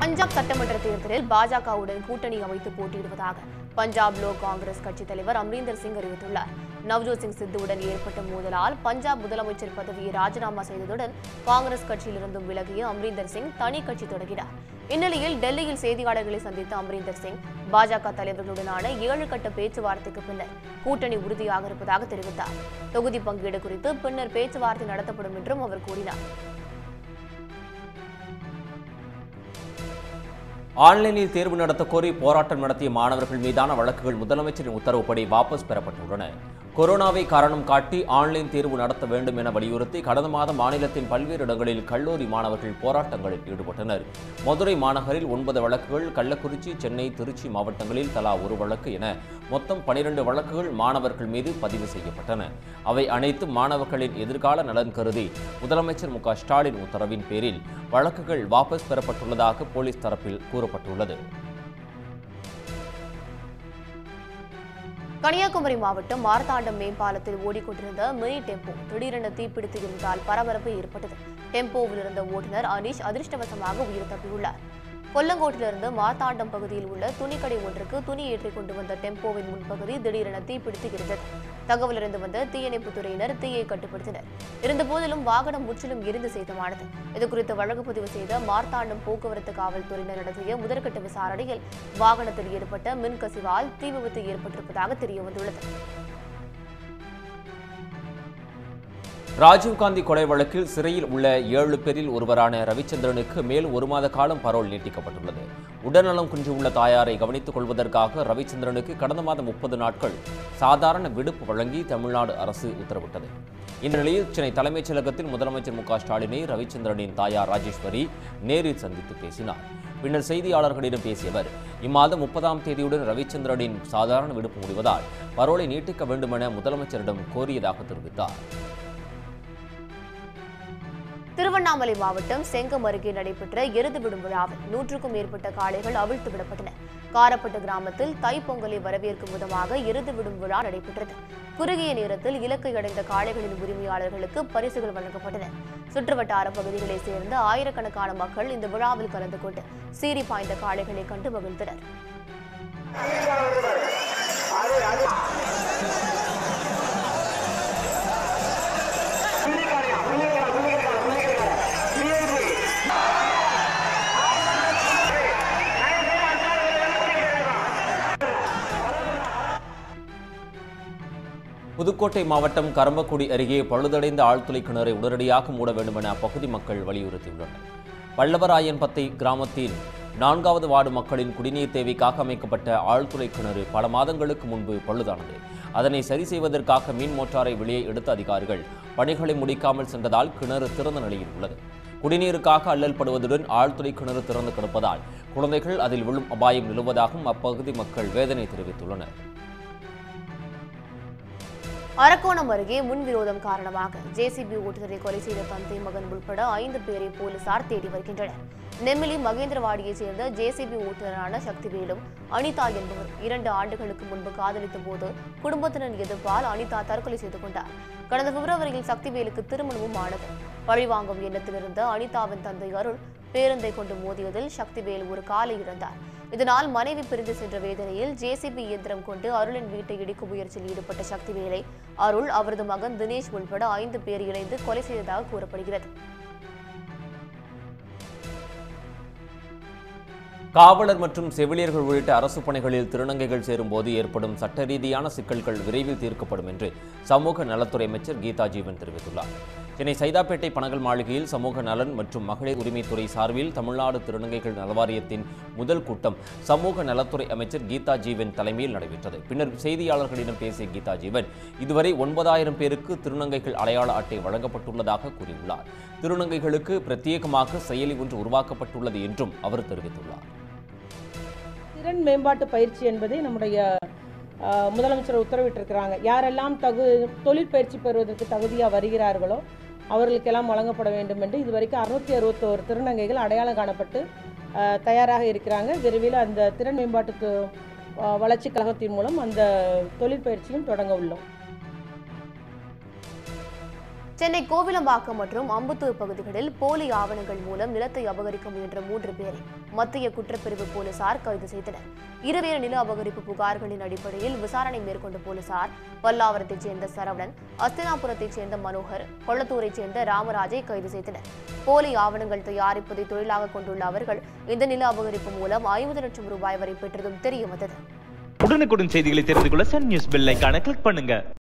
பஞ்சாப் சட்டமன்ற தேர்தலில் பாஜகவுடன் கூட்டணி அமைத்து போட்டியிடுவதாக பஞ்சாப் லோக் காங்கிரஸ் கட்சித் தலைவர் அம்ரீந்தர் சிங் அறிவித்துள்ளார் நவ்ஜோத் சிங் சித்துவுடன் ஏற்பட்ட மோதலால் பஞ்சாப் முதலமைச்சர் பதவியை ராஜினாமா செய்ததுடன் காங்கிரஸ் கட்சியிலிருந்தும் விலகிய அம்ரீந்தர் சிங் தனி கட்சி தொடங்கினார் இந்நிலையில் டெல்லியில் செய்தியாளர்களை சந்தித்த அம்ரீந்தர் சிங் பாஜக தலைவர்களுடனான ஏழு கட்ட பேச்சுவார்த்தைக்கு பின்னர் கூட்டணி உறுதியாக இருப்பதாக தெரிவித்தார் தொகுதி பங்கீடு குறித்து பின்னர் பேச்சுவார்த்தை நடத்தப்படும் என்றும் அவர் கூறினார் ஆன்லைனில் தேர்வு நடத்த கோரி போராட்டம் நடத்திய மாணவர்கள் மீதான வழக்குகள் முதலமைச்சரின் உத்தரவுப்படி வாபஸ் பெறப்பட்டுள்ளன கொரோனாவை காரணம் காட்டி ஆன்லைன் தேர்வு நடத்த வேண்டும் என வலியுறுத்தி கடந்த மாதம் மாநிலத்தின் பல்வேறு இடங்களில் கல்லூரி மாணவர்கள் போராட்டங்களில் ஈடுபட்டனர் மதுரை மாநகரில் ஒன்பது வழக்குகள் கள்ளக்குறிச்சி சென்னை திருச்சி மாவட்டங்களில் தலா ஒரு வழக்கு என மொத்தம் பனிரெண்டு வழக்குகள் மாணவர்கள் மீது பதிவு செய்யப்பட்டன அவை அனைத்தும் மாணவர்களின் எதிர்கால நலன் கருதி முதலமைச்சர் மு க ஸ்டாலின் உத்தரவின் பேரில் வழக்குகள் வாபஸ் பெறப்பட்டுள்ளதாக போலீஸ் தரப்பில் கூறப்பட்டுள்ளது கன்னியாகுமரி மாவட்டம் மார்த்தாண்டம் மேம்பாலத்தில் ஓடிக்கொண்டிருந்த மினி டெம்போ திடீரென தீப்பிடித்து இருந்ததால் பரபரப்பு ஏற்பட்டது டெம்போவில் இருந்த ஓட்டுநர் அனீஷ் அதிர்ஷ்டவசமாக உயிர் தப்பியுள்ளார் கொல்லங்கோட்டிலிருந்து மார்த்தாண்டம் பகுதியில் உள்ள துணிக்கடை ஒன்றுக்கு துணி ஏற்றிக் கொண்டு வந்த டெம்போவின் முன்பகுதி திடீரென தீப்பிடித்து இருந்தது தகவலிருந்து வந்த தீயணைப்புத் துறையினர் தீயை கட்டுப்படுத்தினர் இருந்தபோதிலும் வாகனம் முற்றிலும் எரிந்து சேதமானது இதுகுறித்து வழக்கு பதிவு செய்த மார்த்தாண்டம் போக்குவரத்து காவல்துறையினர் நடத்திய முதற்கட்ட விசாரணையில் வாகனத்தில் ஏற்பட்ட மின் கசிவால் தீ விபத்து ஏற்பட்டிருப்பதாக தெரியவந்துள்ளது ராஜீவ்காந்தி கொலை வழக்கில் சிறையில் உள்ள ஏழு பேரில் ஒருவரான ரவிச்சந்திரனுக்கு மேலும் ஒரு மாத காலம் பரோல் நீட்டிக்கப்பட்டுள்ளது உடல்நலம் குன்றியுள்ள தாயாரை கவனித்துக் கொள்வதற்காக ரவிச்சந்திரனுக்கு கடந்த மாதம் முப்பது நாட்கள் சாதாரண விடுப்பு வழங்கி தமிழ்நாடு அரசு உத்தரவிட்டது இந்த நிலையில் சென்னை தலைமைச் செயலகத்தில் முதலமைச்சர் மு க ஸ்டாலினை ரவிச்சந்திரனின் தாயார் ராஜேஸ்வரி நேரில் சந்தித்து பேசினார் பின்னர் செய்தியாளர்களிடம் பேசிய அவர் இம்மாதம் முப்பதாம் தேதியுடன் ரவிச்சந்திரனின் சாதாரண விடுப்பு முடிவதால் பரோலை நீட்டிக்க வேண்டுமென முதலமைச்சரிடம் கோரியதாக தெரிவித்தார் திருவண்ணாமலை மாவட்டம் செங்கம் அருகே நடைபெற்ற எருது விடும் விழாவில் நூற்றுக்கும் மேற்பட்ட காளைகள் அவிழ்த்து விடப்பட்டன காரப்பட்டு கிராமத்தில் தைப்பொங்கலை வரவேற்கும் விதமாக எருது விடும் விழா நடைபெற்றது குறுகிய நேரத்தில் இலக்கை அடைந்த காளைகளின் உரிமையாளர்களுக்கு பரிசுகள் வழங்கப்பட்டன சுற்றுவட்டார பகுதிகளைச் சேர்ந்த ஆயிரக்கணக்கான மக்கள் இந்த விழாவில் கலந்து கொண்டு சீறி பாய்ந்த காளைகளை கண்டு மகிழ்ந்தனர் புதுக்கோட்டை மாவட்டம் கரம்பக்குடி அருகே பழுதடைந்த ஆழ்துளை கிணறை உடனடியாக மூட வேண்டுமென அப்பகுதி மக்கள் வலியுறுத்தியுள்ளனர் வல்லவராயன்பத்தை கிராமத்தின் நான்காவது வார்டு மக்களின் குடிநீர் தேவைக்காக அமைக்கப்பட்ட ஆழ்துளை கிணறு பல மாதங்களுக்கு முன்பு பழுதானது அதனை சரி செய்வதற்காக மின் மோட்டாரை வெளியே எடுத்த அதிகாரிகள் பணிகளை முடிக்காமல் சென்றதால் கிணறு திறந்த நிலையில் உள்ளது குடிநீருக்காக அல்லல் படுவதுடன் ஆழ்துளை கிணறு திறந்து கிடப்பதால் குழந்தைகள் அதில் விழும் அபாயம் நிலவுவதாகவும் அப்பகுதி மக்கள் வேதனை தெரிவித்துள்ளனர் அரக்கோணம் அருகே முன்விரோதம் காரணமாக ஜேசிபி ஓட்டுநரை கொலை செய்த தந்தை மகன் உட்பட ஐந்து பேரை போலீசார் தேடி வருகின்றனர் நெமிலி மகேந்திரவாடியைச் சேர்ந்த ஜேசிபி ஓட்டுநரான சக்திவேலும் அனிதா என்பவர் இரண்டு ஆண்டுகளுக்கு முன்பு காதலித்த போது குடும்பத்தினர் எதிர்ப்பால் அனிதா தற்கொலை செய்து கொண்டார் கடந்த பிப்ரவரியில் சக்திவேலுக்கு திருமணமும் ஆனது பழிவாங்கும் எண்ணத்தில் இருந்த அனிதாவின் தந்தை அருள் பேருந்தை கொண்டு மோதியதில் சக்திவேல் ஒரு காலை இழந்தார் இதனால் மனைவி பிரிந்து சென்ற வேதனையில் ஜேசிபி இயந்திரம் கொண்டு அருளின் வீட்டை இடிக்கும் முயற்சியில் ஈடுபட்ட சக்திவேலை அருள் அவரது மகன் தினேஷ் உள்பட ஐந்து பேர் இணைந்து கொலை செய்ததாக கூறப்படுகிறது காவலர் மற்றும் செவிலியர்கள் உள்ளிட்ட அரசு பணிகளில் திருநங்கைகள் சேரும்போது ஏற்படும் சட்ட ரீதியான சிக்கல்கள் விரைவில் தீர்க்கப்படும் என்று சமூக நலத்துறை அமைச்சர் கீதா ஜீவன் தெரிவித்துள்ளார் சென்னை சைதாப்பேட்டை பனகல் மாளிகையில் சமூக நலன் மற்றும் மகளிர் உரிமைத்துறை சார்பில் தமிழ்நாடு திருநங்கைகள் நலவாரியத்தின் முதல் கூட்டம் சமூக நலத்துறை அமைச்சர் கீதா ஜீவன் தலைமையில் நடைபெற்றது பின்னர் செய்தியாளர்களிடம் பேசிய கீதா ஜீவன் இதுவரை ஒன்பதாயிரம் பேருக்கு திருநங்கைகள் அடையாள அட்டை வழங்கப்பட்டுள்ளதாக கூறியுள்ளார் திருநங்கைகளுக்கு பிரத்யேகமாக செயலி ஒன்று உருவாக்கப்பட்டுள்ளது என்றும் அவர் தெரிவித்துள்ளார் திறன் மேம்பாட்டு பயிற்சி என்பதை நம்முடைய அஹ், முதலமைச்சர் உத்தரவிட்டிருக்கிறாங்க யாரெல்லாம் தகு தொழில் பயிற்சி பெறுவதற்கு தகுதியாக வருகிறார்களோ அவர்களுக்கெல்லாம் வழங்கப்பட வேண்டும் என்று இதுவரைக்கும் அறுநூத்தி அறுபத்தோரு திருநங்கைகள் அடையாளம் காணப்பட்டு அஹ், தயாராக இருக்கிறாங்க விரைவில் அந்த திறன் மேம்பாட்டுக்கு அஹ், வளர்ச்சி கழகத்தின் மூலம் அந்த தொழில் பயிற்சியும் தொடங்க உள்ளோம் சென்னை கோவிலம்பாக்கம் மற்றும் அம்புத்தூர் பகுதிகளில் போலி ஆவணங்கள் மூலம் நிலத்தை அபகரிக்க முயன்ற மூன்று பேரை மத்திய குற்றப்பிரிவு போலீசார் கைது செய்தனர் இருவேறு நில அபகரிப்பு புகார்களின் அடிப்படையில் விசாரணை மேற்கொண்ட போலீசார் பல்லாவரத்தைச் சேர்ந்த சரவணன் அஸ்தினாபுரத்தைச் சேர்ந்த மனோகர் கொளத்தூரைச் சேர்ந்த ராமராஜை கைது செய்தனர் போலி ஆவணங்கள் தயாரிப்பதை தொழிலாக கொண்டுள்ள அவர்கள் இந்த நில அபகரிப்பு மூலம் ஐம்பது லட்சம் ரூபாய் வரை பெற்றதும் தெரிய வந்தது உடனுக்குடன் செய்திகளை தெரிந்து கொள்ள சன் நியூஸ் பெல் ஐகானை கிளிக் பண்ணுங்க